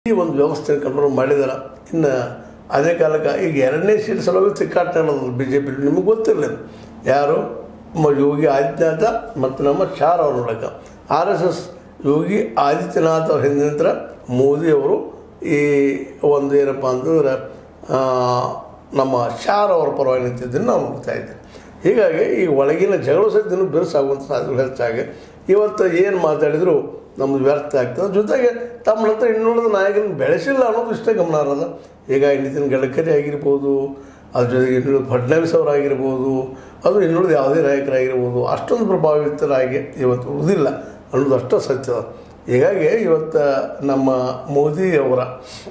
ಈ ಒಂದು ವ್ಯವಸ್ಥೆ ಕಂಟ್ರೋಲ್ ಮಾಡಿದಾರೆ ಇನ್ನು ಅದೇ ಕಾಲಕ್ಕೆ ಈಗ ಎರಡನೇ ಸೀಟ್ ಸಲುವಾಗಿ ತಿಕ್ಕಾಟ ನಡೆದು ಬಿ ಜೆ ಪಿ ನಿಮಗೆ ಗೊತ್ತಿರಲಿಲ್ಲ ಯಾರು ಮ- ಯೋಗಿ ಆದಿತ್ಯನಾಥ ಮತ್ತು ನಮ್ಮ ಶಾರ್ ಅವ್ರ ನೋಡಕ್ಕೆ R S S Yogi Adityanath ಅವ್ರ ಹಿಂದೆ ನಿಂತರ ಮೋದಿ ಅವರು ಈ ಒಂದು ಏನಪ್ಪ ಅಂತಂದ್ರೆ ಆ, ನಮ್ಮ ಶಾರ್ ಅವರ ಪರವಾಗಿ ನಿಂತಿದ್ದನ್ನು ನಾವು ನೋಡ್ತಾ ಇದ್ದೇವೆ ಹೀಗಾಗಿ ಈ ಒಳಗಿನ ಜಗಳ ಸಹಿತ ಇನ್ನೂ ಬಿರುಸಾಗುವಂಥ ಸಾಧ್ಯತೆಗಳು ಹೆಚ್ಚಾಗಿ ಇವತ್ತು ಏನು ಮಾತಾಡಿದ್ರು ನಮ್ದು ವ್ಯರ್ಥ ಆಗ್ತದೆ ಜೊತೆಗೆ ತಮ್ಮ ಹತ್ರ ಇನ್ನುಳಿದ ನಾಯಕರನ್ನು ಬೆಳೆಸಿಲ್ಲ ಅನ್ನೋದು ಇಷ್ಟೇ ಗಮನ ಇರೋದು ಈಗ ನಿತಿನ್ ಗಡ್ಕರಿ ಆಗಿರ್ಬೋದು ಅದ್ರ ಜೊತೆಗೆ ಇನ್ನುಳಿದ ಫಡ್ನವೀಸ್ ಅವರಾಗಿರ್ಬೋದು ಅದು ಇನ್ನುಳಿದ ಯಾವುದೇ ನಾಯಕರಾಗಿರ್ಬೋದು ಅಷ್ಟೊಂದು ಪ್ರಭಾವಿತರಾಗಿ ಇವತ್ತು ಉಳಿದಿಲ್ಲ ಅನ್ನೋದು ಅಷ್ಟೇ ಸತ್ಯ ಹೀಗಾಗಿ ಇವತ್ತು ನಮ್ಮ ಮೋದಿ ಅವರ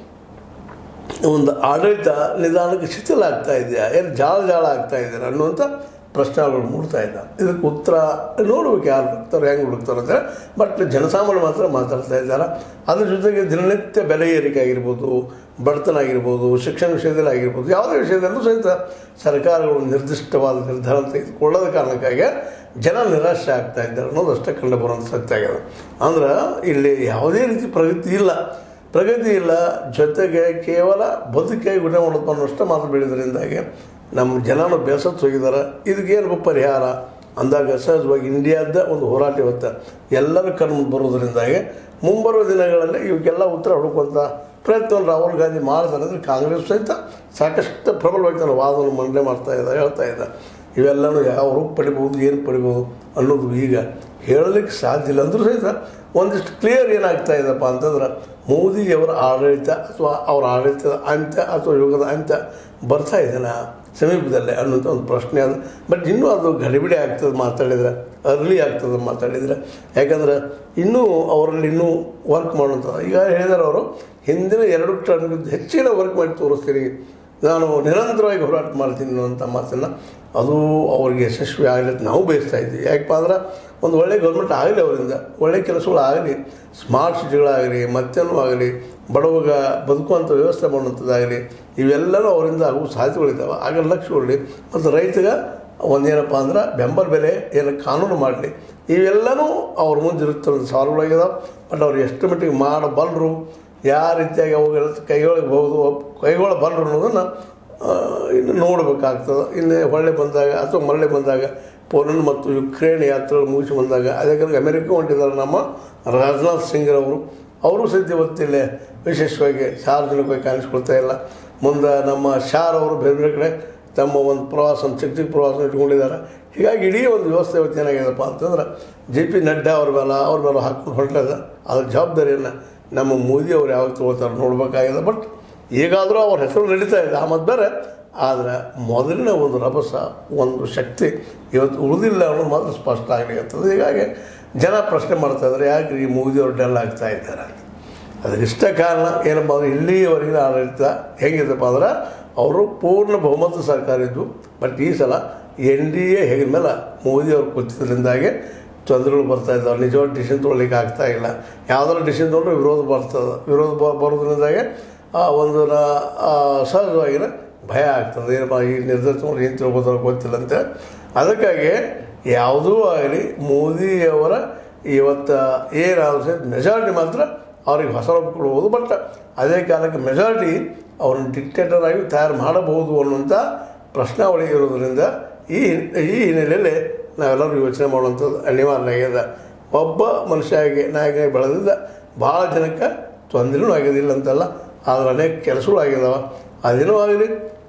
ಒಂದು ಆಡಳಿತ ನಿಧಾನಕ್ಕೆ ಶಿಥಿಲ ಆಗ್ತಾ ಇದೆಯಾ ಏನು ಜಾಳ ಜಾಳ ಆಗ್ತಾ ಇದೆಯಾ ಅನ್ನುವಂಥ ಪ್ರಶ್ನೆಗಳು ಮೂಡ್ತಾ ಇದ್ದ ಇದಕ್ಕೆ ಉತ್ತರ ನೋಡ್ಬೇಕು ಯಾರು ಹುಡುಕ್ತಾರೆ ಹೆಂಗೆ ಹುಡುಕ್ತಾರೆ ಅಂತ ಬಟ್ ಜನಸಾಮಾನ್ಯ ಮಾತ್ರ ಮಾತಾಡ್ತಾ ಇದ್ದಾರೆ ಅದ್ರ ಜೊತೆಗೆ ದಿನನಿತ್ಯ ಬೆಲೆ ಏರಿಕೆ ಆಗಿರ್ಬೋದು ಬಡತನ ಆಗಿರ್ಬೋದು ಶಿಕ್ಷಣ ವಿಷಯದಲ್ಲಿ ಆಗಿರ್ಬೋದು ಯಾವುದೇ ವಿಷಯದಲ್ಲೂ ಸಹಿತ ಸರ್ಕಾರಗಳು ನಿರ್ದಿಷ್ಟವಾದ ನಿರ್ಧಾರ ತೆಗೆದುಕೊಳ್ಳೋದ ಕಾರಣಕ್ಕಾಗಿ ಜನ ನಿರಾಶೆ ಆಗ್ತಾ ಇದ್ದಾರೆ ಅನ್ನೋದು ಅಷ್ಟೇ ಕಂಡು ಬರುವಂಥ ಸತ್ಯ ಆಗ್ಯದ ಅಂದ್ರೆ ಇಲ್ಲಿ ಯಾವುದೇ ರೀತಿ ಪ್ರಗತಿ ಇಲ್ಲ ಪ್ರಗತಿ ಇಲ್ಲ ಜೊತೆಗೆ ಕೇವಲ ಬದುಕಾಗಿ ಊಟ ಮಾಡೋದು ಅನ್ನೋಷ್ಟು ಮಾತು ಬೆಳೆದ್ರಿಂದಾಗಿ ನಮ್ಮ ಜನನು ಬೇಸತ್ತು ಹೋಗಿದ್ದಾರೆ ಇದಕ್ಕೇನು ಪರಿಹಾರ ಅಂದಾಗ ಸಹಜವಾಗಿ ಇಂಡಿಯಾದ ಒಂದು ಹೋರಾಟ ಇವತ್ತು ಎಲ್ಲರ ಕಣ್ಣು ಬರೋದ್ರಿಂದಾಗಿ ಮುಂಬರುವ ದಿನಗಳಲ್ಲಿ ಇವಕ್ಕೆಲ್ಲ ಉತ್ತರ ಹುಡುಕುವಂಥ ಪ್ರಯತ್ನವನ್ನು ರಾಹುಲ್ ಗಾಂಧಿ ಮಾಡಿದಾರೆ ಅಂದರೆ ಕಾಂಗ್ರೆಸ್ ಸಹಿತ ಸಾಕಷ್ಟು ಪ್ರಬಲವಾಗಿ ತನ್ನ ವಾದವನ್ನು ಮಂಡನೆ ಮಾಡ್ತಾ ಇದ್ದಾರೆ ಹೇಳ್ತಾ ಇದ್ದ ಇವೆಲ್ಲನೂ ಯಾವ ರೂಪ ಪಡಿಬೋದು ಏನು ಪಡಿಬೋದು ಅನ್ನೋದು ಈಗ ಹೇಳಲಿಕ್ಕೆ ಸಾಧ್ಯ ಇಲ್ಲ ಅಂದರೂ ಸಹಿತ ಒಂದಿಷ್ಟು ಕ್ಲಿಯರ್ ಏನಾಗ್ತಾ ಇದೆಪ್ಪ ಅಂತಂದ್ರೆ ಮೋದಿಯವರ ಆಡಳಿತ ಅಥವಾ ಅವರ ಆಡಳಿತದ ಅಂತ್ಯ ಅಥವಾ ಯುಗದ ಅಂತ್ಯ ಬರ್ತಾ ಇದೆನಾ ಸಮೀಪದಲ್ಲೇ ಅನ್ನೋಂಥ ಒಂದು ಪ್ರಶ್ನೆ ಅದು ಬಟ್ ಇನ್ನೂ ಅದು ಗಡಿಬಿಡಿ ಆಗ್ತದೆ ಮಾತಾಡಿದ್ರೆ ಅರ್ಲಿ ಆಗ್ತದೆ ಮಾತಾಡಿದರೆ ಯಾಕಂದ್ರೆ ಇನ್ನೂ ಅವರಲ್ಲಿ ಇನ್ನೂ ವರ್ಕ್ ಮಾಡುವಂಥ ಈಗ ಹೇಳಿದಾರೆ ಅವರು ಹಿಂದಿನ ಎರಡು ಟರ್ಮ್ ಹೆಚ್ಚಿನ ವರ್ಕ್ ಮಾಡಿ ತೋರಿಸ್ತೀನಿ ನಾನು ನಿರಂತರವಾಗಿ ಹೋರಾಟ ಮಾಡ್ತೀನಿ ಅನ್ನುವಂಥ ಮಾತನ್ನು ಅದು ಅವ್ರಿಗೆ ಯಶಸ್ವಿ ಆಗಲಿ ಅಂತ ನಾವು ಬಯಸ್ತಾ ಇದ್ದೀವಿ ಯಾಕಪ್ಪ ಅಂದ್ರೆ ಒಂದು ಒಳ್ಳೆ ಗೌರ್ಮೆಂಟ್ ಆಗಲಿ ಅವರಿಂದ ಒಳ್ಳೆ ಕೆಲಸಗಳು ಆಗಲಿ ಸ್ಮಾರ್ಟ್ ಸಿಟಿಗಳಾಗಲಿ ಮತ್ತೇನೂ ಆಗಲಿ ಬಡವಗ ಬದುಕುವಂಥ ವ್ಯವಸ್ಥೆ ಮಾಡುವಂಥದ್ದಾಗಲಿ ಇವೆಲ್ಲನೂ ಅವರಿಂದ ಆಗುವ ಸಾಧ್ಯತೆಗಳಿದ್ದಾವೆ ಆಗ ಲಕ್ಷ್ಯ ಕೊಡಲಿ ಮತ್ತು ರೈತಗೆ ಒಂದೇನಪ್ಪ ಅಂದ್ರೆ ಬೆಂಬಲ ಬೆಲೆ ಏನು ಕಾನೂನು ಮಾಡಲಿ ಇವೆಲ್ಲನೂ ಅವ್ರ ಮುಂದೆ ಇರುತ್ತಿರೋ ಸವಾಲುಗಳಾಗಿದಾವೆ ಬಟ್ ಅವ್ರು ಎಷ್ಟು ಮಟ್ಟಿಗೆ ಮಾಡಬಲ್ಲರು ಯಾವ ರೀತಿಯಾಗಿ ಅವುಗಳ ಕೈಗೊಳ್ಳಬಹುದು ಕೈಗೊಳ್ಳಬಲ್ಲರು ಅನ್ನೋದನ್ನು ಆ, ಇನ್ನು ನೋಡಬೇಕಾಗ್ತದೆ ಇನ್ನು ಹೊಳ್ಳೆ ಬಂದಾಗ ಅಥವಾ ಮರಳಿ ಬಂದಾಗ ಪೋಲೆಂಡ್ ಮತ್ತು ಯುಕ್ರೇನ್ ಯಾತ್ರೆಗಳು ಮುಗಿಸಿ ಬಂದಾಗ ಅದೇ ಕಾಲಕ್ಕೆ ಅಮೆರಿಕ ಹೊಂಟಿದ್ದಾರೆ ನಮ್ಮ ರಾಜನಾಥ್ ಸಿಂಗ್ ಅವರು ಅವರು ಸದ್ಯ ಇವತ್ತಿಲ್ಲೇ ವಿಶೇಷವಾಗಿ ಸಾರ್ವಜನಿಕವಾಗಿ ಕಾಣಿಸ್ಕೊಳ್ತಾ ಇಲ್ಲ ಮುಂದೆ ನಮ್ಮ ಶಾರ್ ಅವರು ಬೇರೆ ಬೇರೆ ಕಡೆ ತಮ್ಮ ಒಂದು ಪ್ರವಾಸ ಚಿಕ್ಕ ಚಿಕ್ಕ ಪ್ರವಾಸ ಇಟ್ಕೊಂಡಿದ್ದಾರೆ ಹೀಗಾಗಿ ಇಡೀ ಒಂದು ವ್ಯವಸ್ಥೆ ಇವತ್ತು ಏನಾಗಿದೆಪ್ಪ ಅಂತಂದ್ರೆ ಜೆ ಪಿ ನಡ್ಡಾ ಅವ್ರ ಮೇಲೆ ಅವ್ರ ಮೇಲೆ ಹಾಕೊಂಡು ಹೊರಟದ ಅದ್ರ ಜವಾಬ್ದಾರಿಯನ್ನು ನಮ್ಮ ಮೋದಿ ಅವ್ರು ಯಾವಾಗ ತೊಗೊಳ್ತಾರೆ ನೋಡಬೇಕಾಗಿದೆ ಬಟ್ ಈಗಾದರೂ ಅವ್ರ ಹೆಸರು ನಡೀತಾ ಇದೆ ಆ ಮದ್ದು ಬೇರೆ ಆದರೆ ಮೊದಲಿನ ಒಂದು ರಭಸ ಒಂದು ಶಕ್ತಿ ಇವತ್ತು ಉಳಿದಿಲ್ಲ ಅನ್ನೋದು ಮಾತ್ರ ಸ್ಪಷ್ಟ ಆಗಲಿಕ್ಕತ್ತದೆ ಹೀಗಾಗಿ ಜನ ಪ್ರಶ್ನೆ ಮಾಡ್ತಾ ಇದ್ದಾರೆ ಯಾಕೆ ಈ ಮೋದಿ ಅವರು ಡೆಲ್ ಆಗ್ತಾ ಇದ್ದಾರೆ ಅಂತ ಅದಕ್ಕೆ ಇಷ್ಟ ಕಾರಣ ಏನಪ್ಪ ಅಂದ್ರೆ ಇಲ್ಲಿಯವರೆಗಿನ ಆಡಳಿತ ಹೇಗಿದೆಪ್ಪ ಅಂದ್ರೆ ಅವರು ಪೂರ್ಣ ಬಹುಮತ ಸರ್ಕಾರ ಇದ್ದು ಬಟ್ ಈ ಸಲ ಎನ್ ಡಿ ಎ ಹೇಗಿದ ಮೇಲೆ ಮೋದಿ ಅವರು ಕೂತಿದ್ರಿಂದಾಗಿ ತೊಂದರೆಗಳು ಬರ್ತಾ ಇದ್ದಾವೆ ನಿಜವಾದ ಡಿಸಿಷನ್ ತೊಗೊಳ್ಲಿಕ್ಕೆ ಆಗ್ತಾ ಇಲ್ಲ ಯಾವ್ದಾದ್ರು ಡಿಸಿಷನ್ ತೊಗೊಂಡ್ರೆ ವಿರೋಧ ಬರ್ತದೆ ವಿರೋಧ ಬ- ಬರೋದ್ರಿಂದಾಗೆ ಆ ಒಂದು ನ- ಆ ಸಹಜವಾಗಿನ ಭಯ ಆಗ್ತದೆ ಏನಪ್ಪ ಈ ನಿರ್ಧಾರ ತೊಗೊಂಡು ಏನು ತಿಳ್ಕೊತಾರೋ ಗೊತ್ತಿಲ್ಲ ಅಂತ ಅದಕ್ಕಾಗಿ ಯಾವುದೂ ಆಗಲಿ ಮೋದಿಯವರ ಇವತ್ತು ಏನಾದರೂ ಸಹಿತ ಮೆಜಾರಿಟಿ ಮಾತ್ರ ಅವ್ರಿಗೆ ಹೊಸ ಕೊಡ್ಬೋದು ಬಟ್ ಅದೇ ಕಾಲಕ್ಕೆ ಮೆಜಾರಿಟಿ ಅವ್ರನ್ನ ಡಿಕ್ಟೇಟರ್ ಆಗಿ ತಯಾರು ಮಾಡಬಹುದು ಅನ್ನುವಂಥ ಪ್ರಶ್ನಾವಳಿ ಇರೋದ್ರಿಂದ ಈ ಈ ಹಿನ್ನೆಲೆಯಲ್ಲಿ ನಾವೆಲ್ಲರೂ ಯೋಚನೆ ಮಾಡುವಂಥದ್ದು ಅನಿವಾರ್ಯ ಆಗ್ಯದ ಒಬ್ಬ ಮನುಷ್ಯಾಗಿ ನಾಯಕನಾಗಿ ಬೆಳೆದಿದ್ದ ಭಾಳ ಜನಕ್ಕೆ ತೊಂದರೆನೂ ಆಗೋದಿಲ್ಲ ಅಂತಲ್ಲ ಆದ್ರೆ ಅನೇಕ ಕೆಲಸಗಳು ಆಗಿದಾವ ಅದೇನೂ ಆಗಲಿ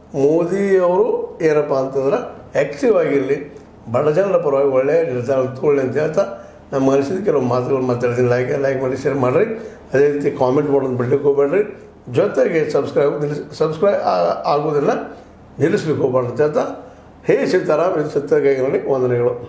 ಮೋದಿಯವರು ಏನಪ್ಪ ಅಂತಂದ್ರೆ ಆ್ಯಕ್ಟಿವ್ ಆಗಿರಲಿ ಬಡ ಜನರ ಪರವಾಗಿ ಒಳ್ಳೆಯ ನಿರ್ಧಾರ ತಗೊಳ್ಳಿ ಅಂತ ಹೇಳ್ತಾ ನಮ್ಮ ಅನಿಸಿದ ಕೆಲವು ಮಾತುಗಳು ಮಾತಾಡ್ತೀನಿ ಲೈಕ್ ಲೈಕ್ ಮಾಡಿ ಶೇರ್ ಮಾಡಿರಿ ಅದೇ ರೀತಿ ಕಾಮೆಂಟ್ ಮಾಡೋದು ಬಿಡ್ಲಿಕ್ಕೆ ಹೋಗ್ಬೇಡ್ರಿ ಜೊತೆಗೆ ಸಬ್ಸ್ಕ್ರೈಬ್ ನಿಲ್ಲಿಸ್ ಸಬ್ಸ್ಕ್ರೈಬ್ ಆಗೋದನ್ನು ನಿಲ್ಲಿಸ್ಲಿಕ್ಕೆ ಹೋಗ್ಬಾರ್ದು ಅಂತ ಹೇಳ್ತಾ ಹೇ ಸೀತಾರಾಮ್ ಇದು ಸತ್ಯಗಾಗಿ ನೋಡಿ ವಂದನೆಗಳು